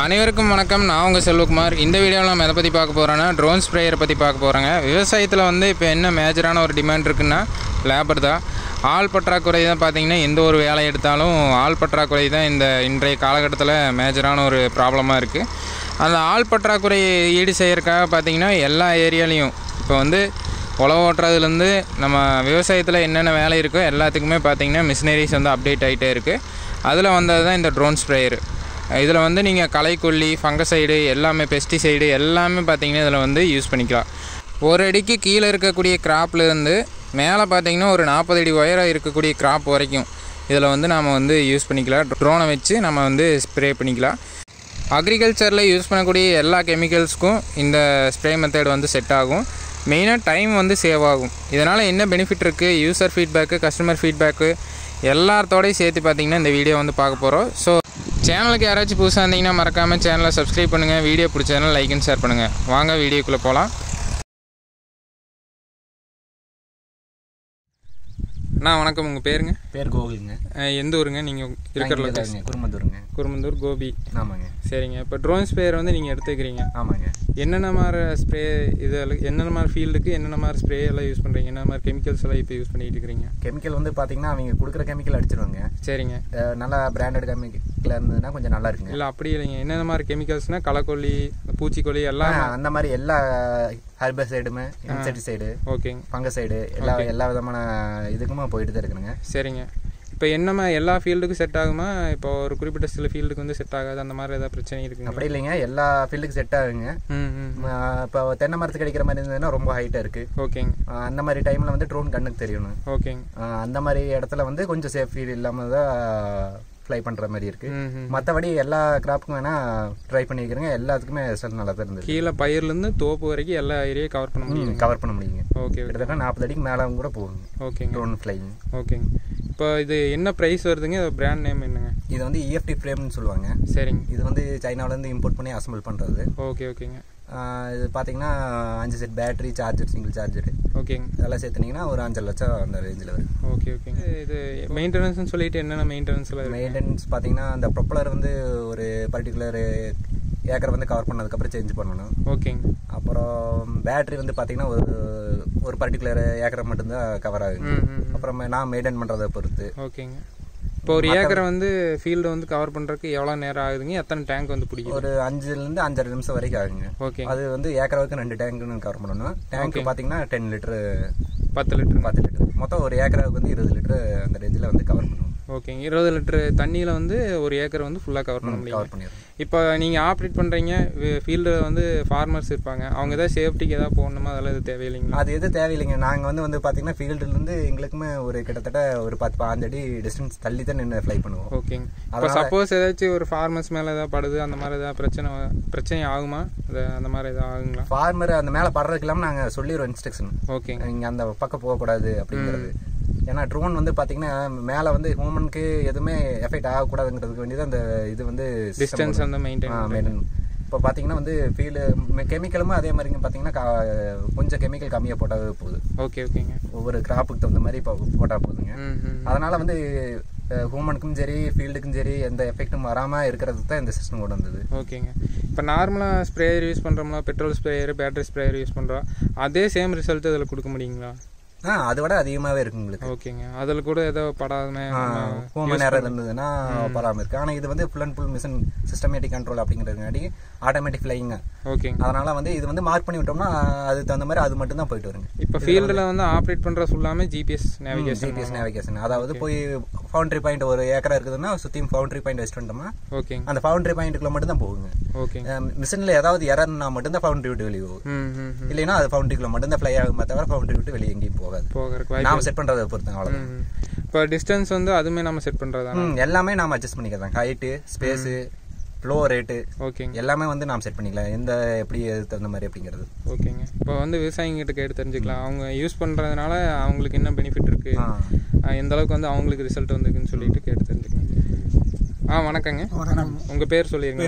அனைவருக்கும் வணக்கம் நான் உங்கள் செல்வகுமார் இந்த வீடியோவில் நம்ம எதை பற்றி பார்க்க போகிறோன்னா ட்ரோன் ஸ்ப்ரேயரை பற்றி பார்க்க போகிறோங்க விவசாயத்தில் வந்து இப்போ என்ன மேஜரான ஒரு டிமாண்ட் இருக்குன்னா லேபர் தான் ஆள் பற்றாக்குறை தான் பார்த்தீங்கன்னா எந்த ஒரு வேலை எடுத்தாலும் ஆள் பற்றாக்குறை தான் இந்த இன்றைய காலகட்டத்தில் மேஜரான ஒரு ப்ராப்ளமாக இருக்குது அந்த ஆள் பற்றாக்குறையை ஈடு செய்யறதுக்காக பார்த்தீங்கன்னா எல்லா ஏரியாலையும் இப்போ வந்து உழவு ஓட்டுறதுலேருந்து நம்ம விவசாயத்தில் என்னென்ன வேலை இருக்கோ எல்லாத்துக்குமே பார்த்தீங்கன்னா மிஷினரிஸ் வந்து அப்டேட் ஆகிட்டே இருக்குது அதில் வந்தது தான் இந்த ட்ரோன் ஸ்ப்ரேயர் இதில் வந்து நீங்கள் களைக்கொல்லி ஃபங்கசைடு எல்லாமே பெஸ்டிசைடு எல்லாமே பார்த்தீங்கன்னா இதில் வந்து யூஸ் பண்ணிக்கலாம் ஒரு அடிக்கு கீழே இருக்கக்கூடிய கிராப்லேருந்து மேலே பார்த்தீங்கன்னா ஒரு நாற்பது அடி உயரம் இருக்கக்கூடிய கிராப் வரைக்கும் இதில் வந்து நாம் வந்து யூஸ் பண்ணிக்கலாம் ட்ரோனை வச்சு நம்ம வந்து ஸ்ப்ரே பண்ணிக்கலாம் அக்ரிகல்ச்சரில் யூஸ் பண்ணக்கூடிய எல்லா கெமிக்கல்ஸ்க்கும் இந்த ஸ்ப்ரே மெத்தட் வந்து செட் ஆகும் மெயினாக டைம் வந்து சேவ் ஆகும் இதனால் என்ன பெனிஃபிட் இருக்குது யூசர் ஃபீட்பேக்கு கஸ்டமர் ஃபீட்பேக்கு எல்லாத்தோடையும் சேர்த்து பார்த்தீங்கன்னா இந்த வீடியோ வந்து பார்க்க போகிறோம் ஸோ சேனலுக்கு யாராச்சும் புதுசாக இருந்தீங்கன்னா மறக்காமல் சேனலை சப்ஸ்கிரைப் பண்ணுங்கள் வீடியோ பிடிச்சதுனா லைக் அண்ட் ஷேர் பண்ணுங்கள் வாங்க வீடியோக்குள்ளே போகலாம் அண்ணா வணக்கம் உங்கள் பேருங்க பேர் கோகுலுங்க அஹ் எந்த ஊருங்க நீங்கள் இருக்கிற லொக்கேஷன் குருமந்தூருங்க குருமந்தூர் கோபி ஆமாங்க சரிங்க இப்போ ட்ரோன் ஸ்ப்ரேயர் வந்து நீங்கள் எடுத்துக்கிறீங்க ஆமாங்க என்னென்ன மாதிரி ஸ்ப்ரே இதெல்லாம் என்னென்ன மாதிரி ஃபீல்டுக்கு என்னென்ன மாதிரி ஸ்ப்ரே எல்லாம் யூஸ் பண்ணுறீங்க என்ன மாதிரி கெமிக்கல்ஸ் எல்லாம் இப்போ யூஸ் பண்ணிட்டு இருக்கிறீங்க கெமிக்கல் வந்து பார்த்தீங்கன்னா அவங்க கொடுக்குற கெமிக்கல் அடிச்சிருவாங்க சரிங்க அஹ் நல்லா பிராண்டட் கெமிக்கல் இருந்ததுன்னா கொஞ்சம் நல்லா இருக்குங்க இல்லை அப்படி இல்லைங்க என்னென்ன மாதிரி கெமிக்கல்ஸ்னால் களைக்கொல்லி பூச்சிக்கொல்லி எல்லாம் ஆ, அந்த மாதிரி எல்லா ஹெர்பசைடுமே இன்செக்டிசைடு ஓகேங்க ஃபங்கசைடு எல்லா எல்லா விதமான இதுக்குமே போயிட்டு தான் இருக்குங்க சரிங்க இப்போ என்னமா எல்லா ஃபீல்டுக்கும் செட் ஆகுமா இப்போ ஒரு குறிப்பிட்ட சில ஃபீல்டுக்கு வந்து செட் ஆகாது அந்த மாதிரி ஏதாவது பிரச்சனை இருக்குங்க அப்படி இல்லைங்க எல்லா ஃபீல்டுக்கும் செட் ஆகுங்க ம் ம் ம, இப்போ தென்னை மரத்துக்கு அடிக்கிற மாதிரி இருந்ததுன்னா ரொம்ப ஹைட்டாக இருக்கு ஓகேங்க ஆ, அந்த மாதிரி டைமில் வந்து ட்ரோன் கண்ணுக்கு தெரியணும் ஓகேங்க ஆ, அந்த மாதிரி இடத்துல வந்து கொஞ்சம் சேஃப்டி இல்லாமல் தான் ஃப்ளை பண்ணுற மாதிரி இருக்கு ம் ம் மற்றபடி எல்லா கிராப்புக்கும் வேணா ட்ரை பண்ணிக்கிறேங்க எல்லாத்துக்குமே ரிசல்ட் நல்லா தான் இருந்தது கீழே பயிர்லேருந்து தோப்பு வரைக்கும் எல்லா ஏரியாவும் கவர் பண்ண முடியும் கவர் பண்ண முடியுங்க ஓகே ஓகே கிட்டத்தட்ட நாற்பது அடிக்கு மேலே கூட போகுங்க ஓகேங்க ட்ரோன் ஃப்ளைங் ஓகேங்க இப்போ இது என்ன ப்ரைஸ் வருதுங்க பிராண்ட் நேம் என்னங்க இது வந்து இஎஃப்டி ஃப்ரேம்னு சொல்லுவாங்க சரிங்க இது வந்து சைனாவிலேருந்து இம்போர்ட் பண்ணி அசம்பிள் பண்ணுறது ஓகே ஓகேங்க இது பார்த்தீங்கன்னா அஞ்சு set battery charger single charger ஓகேங்க இதெல்லாம் சேர்த்துனீங்கன்னா ஒரு அஞ்சு லட்சம் அந்த ரேஞ்சில் வரும் ஓகே ஓகேங்க இது மெயின்டெனன்ஸ்னு சொல்லிட்டு என்னென்ன மெயின்டெனன்ஸ்ல இருக்கு மெயின்டெனன்ஸ் பார்த்தீங்கன்னா அந்த ப்ரொப்பலர் வந்து ஒரு பர்டிகுலர் ஏக்கரை வந்து கவர் பண்ணதுக்கப்புறம் சேஞ்ச் பண்ணணும் ஓகேங்க அப்புறம் பேட்டரி வந்து பார்த்தீங்கன்னா ஒரு ஒரு பர்டிகுலர் ஏக்கரை மட்டும்தான் கவர் ஆகுங்க ம் ம் ம். அப்புறம் நான் மெயின்டைன் பண்ணுறதை பொறுத்து ஓகேங்க இப்போ ஒரு ஏக்கரை வந்து ஃபீல்டு வந்து கவர் பண்ணுறதுக்கு எவ்வளோ நேரம் ஆகுதுங்க எத்தனை டேங்க் வந்து பிடிக்கும் ஒரு அஞ்சுலேருந்து அஞ்சரை நிமிஷம் வரைக்கும் ஆகுங்க ஓகேங்க அது வந்து ஏக்கராவுக்கு ரெண்டு டேங்க்னு கவர் பண்ணணும் டேங்க் பார்த்தீங்கன்னா டென் லிட்டரு பத்து லிட்டருங்க பத்து லிட்டர் மொத்தம் ஒரு ஏக்கராவுக்கு வந்து இருபது லிட்டரு அந்த ரேஞ்சில் வந்து கவர் பண்ணுவோம் ஓகேங்க இருபது லிட்டரு தண்ணியில் வந்து ஒரு ஏக்கர் வந்து ஃபுல்லாக கவர் பண்ண முடியும் கவர் பண்ணிடுறோம் இப்போ நீங்கள் ஆப்ரேட் பண்ணுறீங்க ஃபீல்டில் வந்து ஃபார்மர்ஸ் இருப்பாங்க அவங்க ஏதாவது சேஃப்டிக்கு ஏதாவது போடணுமா அதெல்லாம் இது தேவையில்லைங்களா அது எது தேவையில்லைங்க நாங்கள் வந்து வந்து பார்த்தீங்கன்னா ஃபீல்டுலேருந்து எங்களுக்குமே ஒரு கிட்டத்தட்ட ஒரு பத்து பாஞ்சு அடி டிஸ்டன்ஸ் தள்ளி தான் நின்று ஃப்ளை பண்ணுவோம் ஓகேங்க இப்போ சப்போஸ் ஏதாச்சும் ஒரு ஃபார்மர்ஸ் மேலே ஏதாவது படுது அந்த மாதிரி ஏதாவது பிரச்சனை பிரச்சனை ஆகுமா அது அந்த மாதிரி ஏதாவது ஆகுங்களா ஃபார்மர் அந்த மேலே படுறதுக்கு இல்லாமல் நாங்கள் சொல்லிடுவோம் இன்ஸ்ட்ரக்ஷன் ஓகேங்க இங்கே அந்த பக்கம் போகக்கூடாது அப்படிங்கிறது ஏன்னா ட்ரோன் வந்து பார்த்தீங்கன்னா மேலே வந்து ஹியூமனுக்கு எதுவுமே எஃபெக்ட் ஆகக்கூடாதுங்கிறதுக்கு வேண்டியது அந்த இது வந்து டிஸ்டன்ஸ் வந்து மெயின்டைன் மெயின்டைன் இப்போ பார்த்தீங்கன்னா வந்து ஃபீல்டு கெமிக்கலுமே அதே மாதிரிங்க பார்த்தீங்கன்னா கா- கொஞ்சம் கெமிக்கல் கம்மியாக போட்டால் போகுது ஓகே ஓகேங்க ஒவ்வொரு கிராப்புக்கு தகுந்த மாதிரி இப்போ போட்டால் போதுங்க ம் ம் அதனால வந்து ஹியூமனுக்கும் சரி ஃபீல்டுக்கும் சரி எந்த எஃபெக்ட்டும் வராமல் இருக்கிறதுக்கு தான் இந்த சிஸ்டம் கொண்டு வந்தது ஓகேங்க இப்போ நார்மலாக ஸ்ப்ரேயர் யூஸ் பண்ணுறோம்னா petrol sprayer battery sprayer use பண்ணுறோம் அதே சேம் ரிசல்ட் இதில் கொடுக்க முடியுங்களா ஆ அதை விட அதிகமாகவே இருக்கு உங்களுக்கு ஓகேங்க அதில் கூட ஏதோ படாதுமே ஹோம நேரம் இருந்ததுன்னா பராம இருக்கு ஆனால் இது வந்து full and full machine systematic control அப்படிங்கிறதுங்காட்டி ஆட்டோமேட்டிக் ஃப்ளைங்க ஓகேங்க அதனால வந்து இது வந்து மார்க் பண்ணி விட்டோம்னா அதுக்கு தகுந்த மாதிரி அது மட்டும் தான் போயிட்டு வருங்க இப்போ ஃபீல்டில் வந்து ஆப்ரேட் பண்ணுற ஃபுல்லாமே ஜிபிஎஸ் நேவிகேஷன் ஜிபிஎஸ் நேவிகேஷன் அதாவது போய் ஃபவுண்டரி பாயிண்ட் ஒரு ஏக்கரா இருக்குதுன்னா சுற்றியும் ஃபவுண்டரி பாயிண்ட் வச்சுட்டு வந்தோம்னா ஓகேங்க அந்த ஃபவுண்டரி பாயிண்ட்டுக்குள்ள மட்டும் தான் போகுங்க ஓகேங்க மிஷினில் ஏதாவது எரர்னா மட்டும் தான் ஃபவுண்டரி விட்டு வெளியே போகும் ம் ம் ம். இல்லைன்னா அது ஃபவுண்டரிக்குள்ள மட்டும் தான் ஃப்ளை ஆகுமே தவிர ஃபவுண்டரி விட்டு வெளியே எங்கேயும் போகாது போகிறதுக்கு வாய்ப்பு நாம செட் பண்றதை பொறுத்து அவ்வளவுதான் ம். இப்போ டிஸ்டன்ஸ் வந்து அதுவுமே நம்ம செட் பண்ணுறதா ம், எல்லாமே நாம அட்ஜஸ்ட் பண்ணிக்கலாம் ஹைட்டு ஸ்பேஸு ஃப்ளோ ரேட்டு ஓகேங்க எல்லாமே வந்து நாம் செட் பண்ணிக்கலாம் எந்த எப்படி எது தகுந்த மாதிரி அப்படிங்கிறது ஓகேங்க இப்போ வந்து விவசாயிங்கிட்ட கேட்டு தெரிஞ்சுக்கலாம் அவங்க யூஸ் பண்ணுறதுனால அவங்களுக்கு என்ன பெனிஃபிட் இருக்கு ஆ. ஆ, எந்த அளவுக்கு வந்து அவங்களுக்கு ரிசல்ட் வந்துருக்குன்னு சொல்லிட்டு கேட்டு தெரிஞ்சுக்கலாம் ஆ வணக்கங்க உங்க பேர் சொல்லிருங்க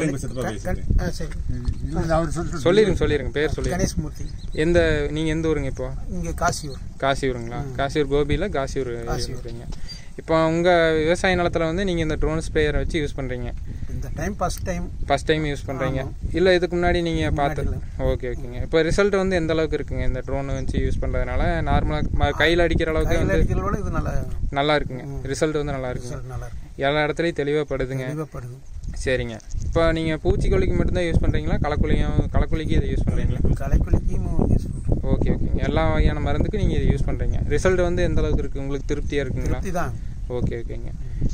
ஆ, சரி அவர் சொல்லிட்டு சொல்லிருங்க சொல்லிருங்க பேர் சொல்லிருங்க கணேஷ்மூர்த்தி எந்த நீங்க எந்த ஊருங்க இப்போ இங்கே காசியூர் காசியூருங்களா காசியூர் கோபியில் காசியூர் இருக்கீங்க இப்போ உங்க விவசாய நிலத்துல வந்து நீங்க இந்த ட்ரோன் ஸ்ப்ரேயரை வச்சு யூஸ் பண்றீங்க இந்த time first time first time use பண்ணுறீங்க இல்லை இதுக்கு முன்னாடி நீங்கள் பார்த்து ஓகே ஓகேங்க இப்போ ரிசல்ட் வந்து எந்த அளவுக்கு இருக்குங்க இந்த ட்ரோன் வச்சு யூஸ் பண்ணுறதுனால நார்மலாக கையில் அடிக்கிற அளவுக்கு கையில் வந்து அடிக்கிறத விட இது நல்லா நல்லா இருக்குங்க ரிசல்ட் வந்து நல்லா இருக்குங்க ரிசல்ட் நல்லா இருக்கும் எல்லா இடத்துலையும் தெளிவாகப்படுதுங்க தெளிவாப்படுது சரிங்க இப்போ நீங்கள் பூச்சிக்கொல்லிக்கு மட்டும்தான் யூஸ் பண்ணுறீங்களா களைக்கொல்லியும் களைக்கொல்லிக்கு இதை யூஸ் பண்ணுறீங்களா களைக்குழிக்கும் யூஸ் பண்ணுறோம் ஓகே ஓகேங்க எல்லா வகையான மருந்துக்கும் நீங்கள் இதை யூஸ் பண்ணுறீங்க ரிசல்ட் வந்து எந்த அளவுக்கு இருக்குது உங்களுக்கு திருப்தியாக இருக்குங்களா திருப்தி தான் ஓகே ஓகேங்க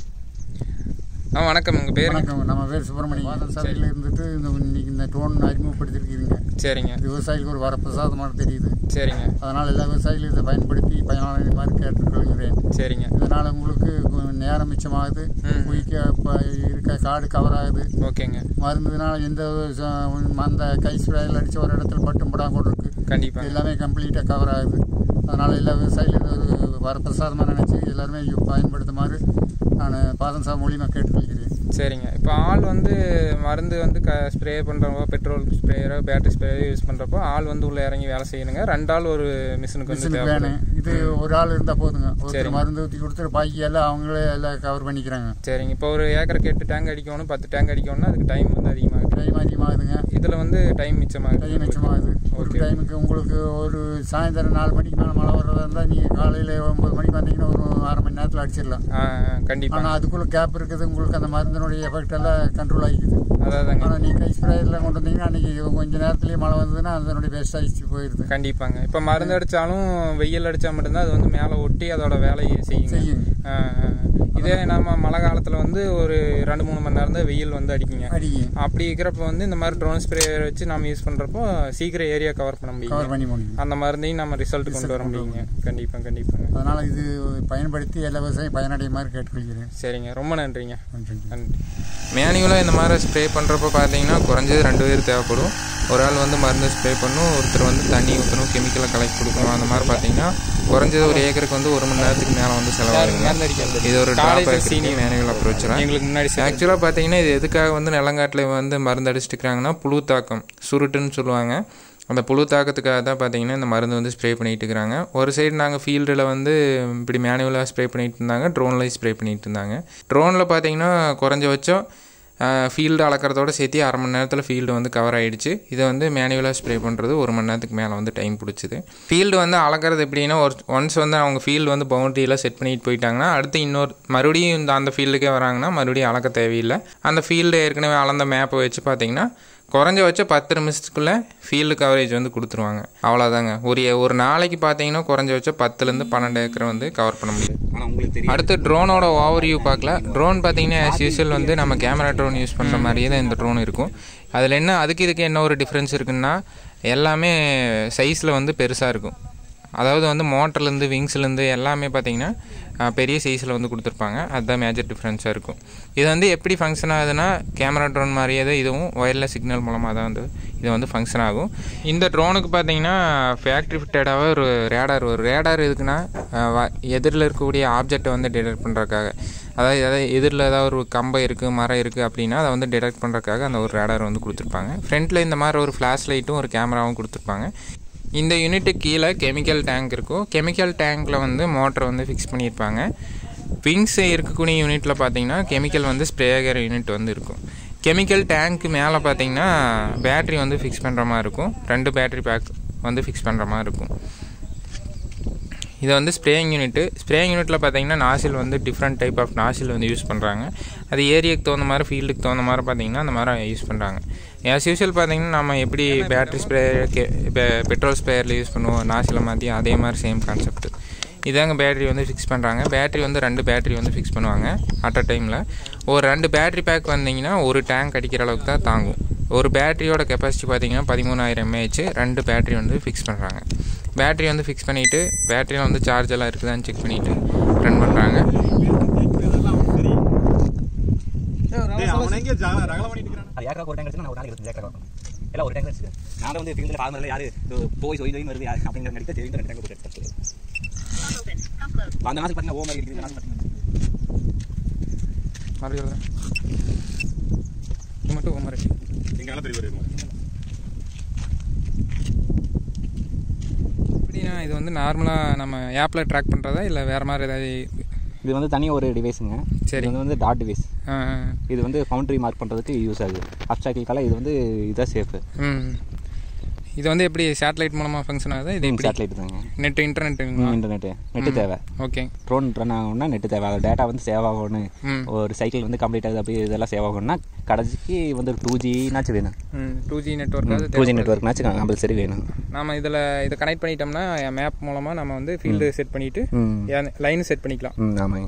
ஆ வணக்கம் உங்கள் பேர் வணக்கம் நம்ம பேர் சுப்பிரமணியம் வாதம் சாலையில் இருந்துட்டு இந்த இன்னைக்கு இந்த ட்ரோன் அறிமுகப்படுத்திருக்கீங்க சரிங்க இது விவசாயிகளுக்கு ஒரு வரப்பிரசாதமாக தெரியுது சரிங்க அதனால் எல்லா விவசாயிகளும் இதை பயன்படுத்தி பயனாளிமாறு கேட்டுக்கொள்கிறேன் சரிங்க இதனால் உங்களுக்கு கொஞ்சம் நேரம் மிச்சமாகுது ம். குயிக்க இப்போ இருக்க காடு கவர் ஆகுது ஓகேங்க மருந்துனால எந்த ஒரு ச- அந்த கை ஸ்ப்ரேயில் அடித்து ஒரு இடத்துல பட்டும் படாம கூட இருக்கு இது கண்டிப்பாக எல்லாமே கம்ப்ளீட்டாக கவர் ஆகுது அதனால் எல்லா விவசாயிகளும் இது ஒரு வரப்பிரசாதமாக நினச்சி எல்லாருமே இ- பயன்படுத்துமாறு நான் பாதம் சா மூலியமாக கேட்டுக்கொள்கிறேன் சரிங்க இப்போ ஆள் வந்து மருந்து வந்து க ஸ்ப்ரே பண்ணுறப்போ பெட்ரோல் ஸ்ப்ரேயரோ பேட்டரி ஸ்ப்ரேயரோ யூஸ் பண்ணுறப்போ ஆள் வந்து உள்ளே இறங்கி வேலை செய்யணுங்க ரெண்டு ஆள் ஒரு மிஷினுக்கு வந்து மிஷினுக்கு தேவைப்படும் வேணும் இது ஒரு ஆள் இருந்தால் போதுங்க சரிங்க. ஒருத்தர் மருந்து ஊற்றி கொடுத்துட்டு பாக்கி எல்லாம் அவங்களே எல்லாம் கவர் பண்ணிக்கிறாங்க சரிங்க இப்போ ஒரு ஏக்கருக்கு எட்டு டேங்க் அடிக்கணும் பத்து டேங்க் அடிக்கணும்னா அதுக்கு டைம் வந்து அதிகமாகுது டைம் அதிகமாகுதுங்க இதில் வந்து டைம் மிச்சமாகுது டைம் மிச்சமாகுது ஒரு ஓகே டைமுக்கு உங்களுக்கு ஒரு சாயந்தரம் நாலு மணிக்கு மேலே மழை வர்றதா இருந்தால் நீங்கள் காலையில் ஒம்பது மணிக்கு வந்தீங்கன்னா ஒரு அரை மணி நேரத்தில் அடிச்சிடலாம் ஆ கண்டிப்பாக ஆனால் அதுக்குள்ளே கேப் இருக்குது உங்களுக்கு அந்த மருந்தினுடைய எஃபெக்ட் எல்லாம் கண்ட்ரோல் ஆகிக்குது அதாதாங்க ஆனால் நீங்கள் கை ஸ்ப்ரேயர்லாம் கொண்டு வந்தீங்கன்னா அன்றைக்கி கொஞ்சம் நேரத்துலேயே மழை வந்ததுன்னா அதனுடைய வேஸ்ட் ஆகிச்சு போயிடுது கண்டிப்பாங்க இப்போ மருந்து அடித்தாலும் வெயில் அடித்தா மட்டும்தான் அது வந்து மேலே ஒட்டி அதோட வேலையை செய்யுங்க செய்யும் ஆ, ஆ. இதே நம்ம மழை காலத்தில் வந்து ஒரு ரெண்டு மூணு மணி நேரம் தான் வெயில் வந்து அடிக்குங்க அடிக்கும் அப்படி இருக்கிறப்ப வந்து இந்த மாதிரி ட்ரோன் ஸ்ப்ரேயர் வச்சு நம்ம யூஸ் பண்ணுறப்போ சீக்கிரம் ஏரியா கவர் பண்ண கவர் முடியும் பண்ணி முடியும் அந்த மருந்தையும் நம்ம ரிசல்ட் கொண்டு வர முடியுங்க கண்டிப்பாக கண்டிப்பாங்க அதனால் இது பயன்படுத்தி எல்லா விவசாயம் பயனடைய மாதிரி கேட்டுக்கொள்கிறேன் சரிங்க ரொம்ப நன்றிங்க நன்றி நன்றி மேனுவலாக இந்த மாதிரி ஸ்ப்ரே பண்ணுறப்போ பார்த்தீங்கன்னா குறைஞ்சது ரெண்டு பேர் தேவைப்படும் ஒரு ஆள் வந்து மருந்து ஸ்ப்ரே பண்ணும் ஒருத்தர் வந்து தண்ணி ஊற்றணும் கெமிக்கலை கலெக்ட் கொடுக்கணும் அந்த மாதிரி பார்த்தீங்கன்னா குறைஞ்சது ஒரு ஏக்கருக்கு வந்து ஒரு மணி நேரத்துக்கு மேலே வந்து செலவாகுங்க இது ஒரு ட்ராபேக் சீனியர் மேனுவல் அப்ரோச் எங்களுக்கு முன்னாடி ஆக்சுவலாக பார்த்தீங்கன்னா இது எதுக்காக வந்து நிலங்காட்டில் வந்து மருந்து அடிச்சுட்டு இருக்காங்கன்னா புழு தாக்கம் சுருட்டுன்னு சொல்லுவாங்க அந்த புழு தாக்கத்துக்காக தான் பார்த்தீங்கன்னா இந்த மருந்து வந்து ஸ்ப்ரே பண்ணிட்டு இருக்கிறாங்க ஒரு சைடு நாங்கள் ஃபீல்டில் வந்து இப்படி மேனுவலாக ஸ்ப்ரே பண்ணிட்டு இருந்தாங்க ட்ரோன்லேயும் ஸ்ப்ரே பண்ணிட்டு இருந்தாங்க ட்ரோனில் பார்த்தீங்கன்னா குறைஞ்சபட்சம் ஃபீல்டு அளக்கிறதோட சேர்த்து அரை மணி நேரத்தில் ஃபீல்டு வந்து கவர் ஆகிடுச்சு இதை வந்து மேனுவலாக ஸ்ப்ரே பண்ணுறது ஒரு மணி நேரத்துக்கு மேலே வந்து டைம் பிடிச்சிது ஃபீல்டு வந்து அளக்கிறது எப்படின்னா ஒரு ஒன்ஸ் வந்து அவங்க ஃபீல்டு வந்து பவுண்டரியெல்லாம் செட் பண்ணிட்டு போயிட்டாங்கன்னா அடுத்து இன்னொரு மறுபடியும் இந்த அந்த ஃபீல்டுக்கே வராங்கன்னா மறுபடியும் அளக்க தேவையில்லை அந்த ஃபீல்டு ஏற்கனவே அளந்த மேப்பை வச்சு பார்த்தீங்கன்னா குறைஞ்சபட்சம் பத்து நிமிஷத்துக்குள்ளே ஃபீல்டு கவரேஜ் வந்து கொடுத்துருவாங்க அவ்வளோதாங்க ஒரு ஒரு நாளைக்கு பார்த்தீங்கன்னா குறைஞ்சபட்சம் பத்துலேருந்து பன்னெண்டு ஏக்கர் வந்து கவர் பண்ண முடியும் ஆனால் உங்களுக்கு தெரியும் அடுத்து ட்ரோனோட ஓவர்வியூ பார்க்கல ட்ரோன் பார்த்தீங்கன்னா ஆஸ் யூஸ்வல் வந்து நம்ம கேமரா ட்ரோன் யூஸ் பண்ணுற மாதிரியே தான் இந்த ட்ரோன் இருக்கும் அதில் என்ன அதுக்கு இதுக்கு என்ன ஒரு டிஃப்ரென்ஸ் இருக்குன்னா எல்லாமே சைஸில் வந்து பெருசாக இருக்கும் அதாவது வந்து மோட்டர்லேருந்து விங்ஸ்லேருந்து எல்லாமே பார்த்தீங்கன்னா அஹ், பெரிய சைஸில் வந்து கொடுத்துருப்பாங்க அதுதான் மேஜர் டிஃப்ரென்ஸாக இருக்கும் இது வந்து எப்படி ஃபங்க்ஷன் ஆகுதுன்னா கேமரா ட்ரோன் மாதிரியே தான் இதுவும் ஒயர்லெஸ் சிக்னல் மூலமாக தான் வந்து இது வந்து ஃபங்க்ஷன் ஆகும் இந்த ட்ரோனுக்கு பார்த்தீங்கன்னா ஃபேக்ட்ரி ஃபிட்டடாகவே ஒரு ரேடார் ஒரு ரேடார் எதுக்குன்னா எதிரில் இருக்கக்கூடிய ஆப்ஜெக்டை வந்து டிடெக்ட் பண்ணுறதுக்காக அதாவது எதாவது எதிரில் ஏதாவது ஒரு கம்பம் இருக்குது மரம் இருக்குது அப்படின்னா அதை வந்து டிடெக்ட் பண்ணுறதுக்காக அந்த ஒரு ரேடார் வந்து கொடுத்துருப்பாங்க ஃப்ரண்ட்டில் இந்த மாதிரி ஒரு ஃப்ளாஷ் லைட்டும் ஒரு கேமராவும் கொடுத்துருப்பாங்க இந்த யூனிட்டுக்கு கீழே கெமிக்கல் டேங்க் இருக்கும் கெமிக்கல் டேங்க்கில் வந்து மோட்டர் வந்து ஃபிக்ஸ் பண்ணியிருப்பாங்க விங்ஸ் இருக்கக்கூடிய யூனிட்டில் பார்த்தீங்கன்னா கெமிக்கல் வந்து ஸ்ப்ரே ஆகிற யூனிட் வந்து இருக்கும் கெமிக்கல் டேங்க்கு மேலே பார்த்தீங்கன்னா பேட்ரி வந்து ஃபிக்ஸ் பண்ணுற மாதிரி இருக்கும் ரெண்டு பேட்ரி பேக் வந்து ஃபிக்ஸ் பண்ணுற மாதிரி இருக்கும் இது வந்து ஸ்ப்ரேயிங் யூனிட்டு ஸ்ப்ரேயிங் யூனிட்டில் பார்த்தீங்கன்னா நாசில் வந்து டிஃப்ரெண்ட் டைப் ஆஃப் நாசில் வந்து யூஸ் பண்ணுறாங்க அது ஏரியாவுக்கு தகுந்த மாதிரி ஃபீல்டுக்கு தகுந்த மாதிரி பார்த்தீங்கன்னா அந்த மாதிரி யூஸ் பண்ணுறாங்க ஆஸ் யூஸ்வல் பார்த்தீங்கன்னா நம்ம எப்படி பேட்டரி ஸ்ப்ரே பெட்ரோல் ஸ்ப்ரேயரில் யூஸ் பண்ணுவோம் நாசிலை மாற்றி அதே மாதிரி சேம் கான்செப்ட் இதாங்க பேட்டரி வந்து ஃபிக்ஸ் பண்ணுறாங்க பேட்டரி வந்து ரெண்டு பேட்டரி வந்து ஃபிக்ஸ் பண்ணுவாங்க அட் அ டைமில் ஒரு ரெண்டு பேட்டரி பேக் வந்தீங்கன்னா ஒரு டேங்க் அடிக்கிற அளவுக்கு தான் தாங்கும் ஒரு பேட்டரியோட கெப்பாசிட்டி பார்த்தீங்கன்னா பதிமூணாயிரம் எம்ஏஹெச் ரெண்டு பேட்டரி வந்து ஃபிக்ஸ் பண்ணுறாங்க பேட்டரி வந்து ஃபிக்ஸ் பண்ணிவிட்டு பேட்டரியில் வந்து சார்ஜ் எல்லாம் இருக்குதான்னு செக் பண்ணிவிட்டு ரன் பண்ணுறாங்க அது ஏக்கரா ஒரு டேங்க் எடுத்து நான் ஒரு நாளைக்கு இருபத்தஞ்சு ஏக்கரா வைப்பேன் எல்லாம் ஒரு டேங்க் வச்சுக்க நான் வந்து ஃபீல்டில் ஃபார்மரில் யாரு இது போய் சொல்லி சொல்லி வருது யாரு அப்படிங்கிற நடிக்க தெரியும் ரெண்டு டேங்க் போட்டு எடுத்து அந்த நாளைக்கு பார்த்தீங்கன்னா ஓ மாதிரி இருக்குது இந்த நாளைக்கு பார்த்தீங்கன்னா மறுபடியும் இது மட்டும் ஒரு மாதிரி எப்படின்னா இது வந்து நார்மலாக நம்ம ஆப்பில் ட்ராக் பண்ணுறதா இல்லை வேறு மாதிரி ஏதாவது இது வந்து தனி ஒரு டிவைஸுங்க சரி. இது வந்து டாட் டிவைஸ் ஆ ஆ. இது வந்து ஃபவுண்டரி மார்க் பண்ணுறதுக்கு யூஸ் ஆகுது அப்சாக்கிள்கால இது வந்து இதான் சேஃபு ம் இது வந்து எப்படி சேட்டலைட் மூலமாக ஃபங்க்ஷன் ஆகுது இது எப்படி சேட்டலைட் தாங்க நெட் இன்டர்நெட்டுங்களா இன்டர்நெட்டு நெட்டு தேவை ஓகே ட்ரோன் ரன் ஆகணும்னா நெட்டு தேவை அது டேட்டா வந்து சேவ் ஆகணும் ம் ஒரு சைக்கிள் வந்து கம்ப்ளீட் ஆகுது அப்படி இதெல்லாம் சேவ் ஆகணும்னா கடைசிக்கு வந்து டூ ஜினாச்சும் வேணும் ம் டூ ஜி நெட்ஒர்க் அது டூ ஜி நெட்ஒர்க்னாச்சும் கம்பல்சரி வேணும் நாம இதில் இதை கனெக்ட் பண்ணிட்டோம்னா மேப் மூலமாக நம்ம வந்து ஃபீல்டு செட் பண்ணிவிட்டு ம் லைன் செட் பண்ணிக்கலாம் ம் ஆமாங்க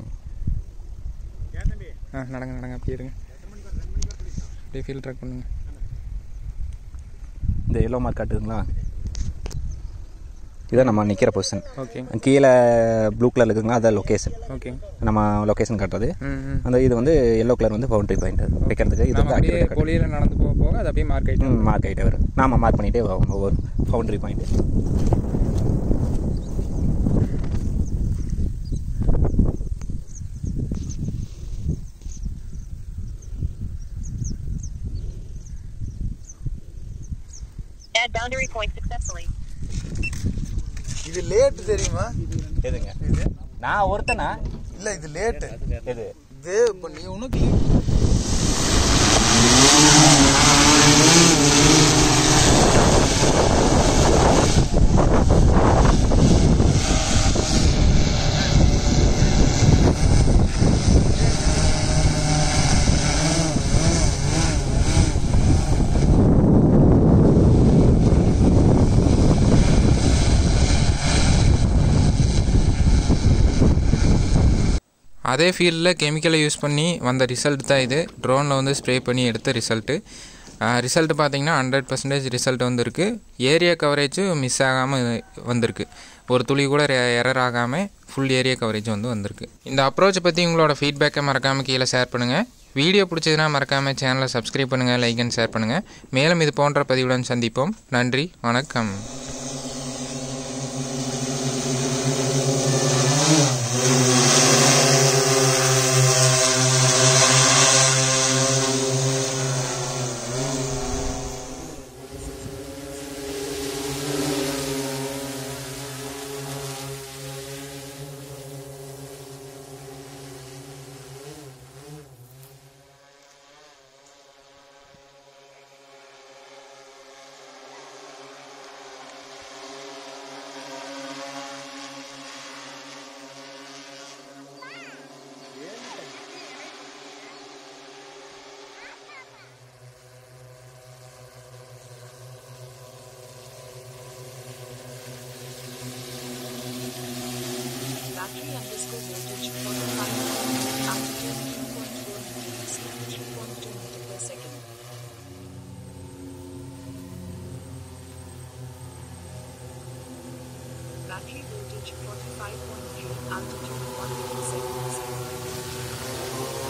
ஆ நடங்க நடங்க அப்படியே இருங்க அப்படியே ஃபீல்ட் ட்ராக் பண்ணுங்க இந்த எல்லோ மார்க் காட்டுதுங்களா இதான் நம்ம நிற்கிற பொசிஷன் ஓகே கீழே ப்ளூ கலர் இருக்குங்களா அதான் லொக்கேஷன் ஓகே நம்ம லொக்கேஷன் காட்டுறது ம் ம் அந்த இது வந்து எல்லோ கலர் வந்து பவுண்டரி பாயிண்ட் வைக்கிறதுக்கு இது நம்ம வந்து அப்படியே accurate கொலியில் நடந்து போக போக அது அப்படியே மார்க் ஆகிட்டு மார்க் ஆகிட்டே வரும் நாம மார்க் பண்ணிகிட்டே வரோம் ஒவ்வொரு boundary point Add boundary point successfully. இது லேட் தெரியுமா எதுங்க இது நான் ஒருத்தனா இல்ல இது லேட்டு எது இது இப்போ நீ உனக்கு அதே ஃபீல்டில் கெமிக்கலை யூஸ் பண்ணி வந்த ரிசல்ட் தான் இது ட்ரோனில் வந்து ஸ்ப்ரே பண்ணி எடுத்த ரிசல்ட்டு ரிசல்ட் பார்த்தீங்கன்னா ஹண்ட்ரட் பர்சன்டேஜ் ரிசல்ட் வந்திருக்கு ஏரியா கவரேஜும் மிஸ் ஆகாமல் வந்திருக்கு ஒரு துளி கூட எரர் ஆகாமல் ஃபுல் ஏரியா கவரேஜ் வந்து வந்திருக்கு இந்த அப்ரோச்சை பற்றி உங்களோட ஃபீட்பேக்கை மறக்காமல் கீழே ஷேர் பண்ணுங்கள் வீடியோ பிடிச்சதுன்னா மறக்காமல் சேனலை சப்ஸ்கிரைப் பண்ணுங்கள் லைக் அண்ட் ஷேர் பண்ணுங்கள் மேலும் இது போன்ற பதிவுடன் சந்திப்போம் நன்றி வணக்கம் Battery underscore voltage 45 altitude 2.4 meters, speed 3.2 meter per second. Battery voltage 45.3 altitude 1 meter second.